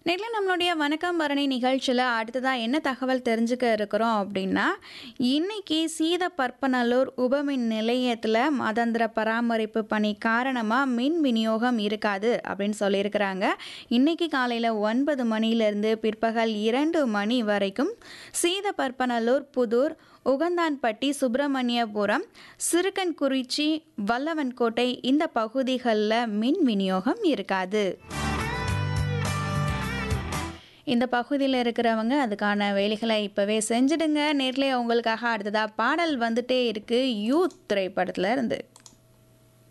நேரில் நம்மளுடைய வணக்கம் பரணி நிகழ்ச்சியில் அடுத்ததாக என்ன தகவல் தெரிஞ்சுக்க இருக்கிறோம் அப்படின்னா இன்னைக்கு சீத பற்பநல்லூர் உபமின் நிலையத்தில் மாதாந்திர பராமரிப்பு பணி காரணமாக மின் விநியோகம் இருக்காது அப்படின்னு சொல்லியிருக்கிறாங்க இன்னைக்கு காலையில் ஒன்பது மணியிலிருந்து பிற்பகல் இரண்டு மணி வரைக்கும் சீத பற்பநல்லூர் புதூர் உகந்தான்பட்டி சுப்பிரமணியபுரம் சிறுக்கன்குறிச்சி வல்லவன்கோட்டை இந்த பகுதிகளில் மின் விநியோகம் இருக்காது இந்த பகுதியில் இருக்கிறவங்க அதுக்கான வேலைகளை இப்போவே செஞ்சுடுங்க நேர்லேயே உங்களுக்காக அடுத்ததாக பாடல் வந்துட்டே இருக்குது யூத் திரைப்படத்தில் இருந்து